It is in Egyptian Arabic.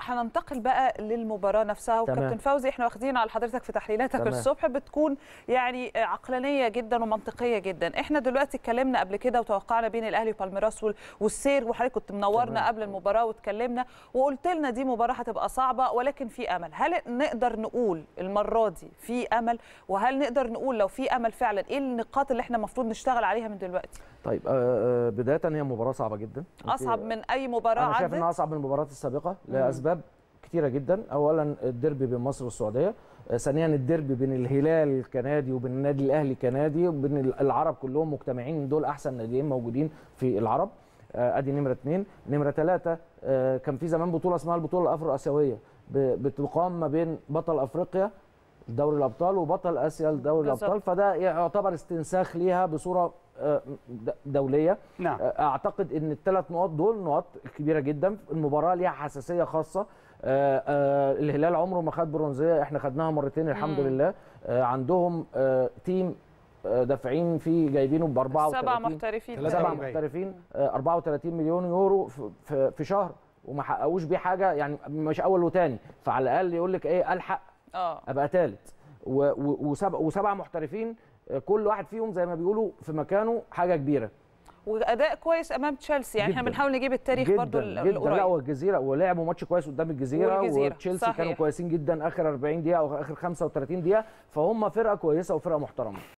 هننتقل بقى للمباراه نفسها تمام. وكابتن فوزي احنا واخدين على حضرتك في تحليلاتك تمام. الصبح بتكون يعني عقلانيه جدا ومنطقيه جدا احنا دلوقتي اتكلمنا قبل كده وتوقعنا بين الاهلي وبالميراس وال- والسير وحضرتك كنت منورنا تمام. قبل المباراه واتكلمنا وقلت لنا دي مباراه هتبقى صعبه ولكن في امل هل نقدر نقول المره دي في امل وهل نقدر نقول لو في امل فعلا ايه النقاط اللي احنا المفروض نشتغل عليها من دلوقتي طيب آه، آه، بدايه هي مباراه صعبه جدا اصعب من اي مباراه انا شايف عدت انها اصعب من المباريات السابقه لاسباب كتيره جدا اولا الديربي بين مصر والسعوديه آه، ثانيا الديربي بين الهلال الكندي وبين النادي الاهلي الكندي وبين العرب كلهم مجتمعين دول احسن ناديين موجودين في العرب آه، ادي نمره اثنين نمره ثلاثه آه، كان في زمان بطوله اسمها البطوله الافرو اسيويه ب- بتقام ما بين بطل افريقيا دوري الابطال وبطل اسيا دوري بالظبط. الابطال فده يعتبر استنساخ ليها بصوره آه، د- دوليه نعم اعتقد ان الثلاث نقاط دول نقاط كبيره جدا المباراه ليها حساسيه خاصه آه، آه، الهلال عمره ما خد برونزيه احنا خدناها مرتين الحمد مم. لله آه، عندهم آه، تيم آه، دافعين فيه جايبينه ب 34 سبع محترفين ثلاثة سبع وأربعين. محترفين آه، 34 مليون يورو في- في في شهر وما حققوش بيه حاجه يعني مش اول وتاني فعلى الاقل يقول لك ايه الحق اه ابقى ثالث وسبع وسبع محترفين آه، كل واحد فيهم زي ما بيقولوا في مكانه حاجه كبيره واداء كويس امام تشيلسي يعني احنا جداً. بنحاول نجيب التاريخ جدا برضو جدا لا القريب والجزيره ولعبوا ماتش كويس قدام الجزيره والجزيرة، وتشيلسي صحيح. كانوا كويسين جدا اخر 40 دقيقه او اخر 35 دقيقه فهم فرقه كويسه وفرقه محترمه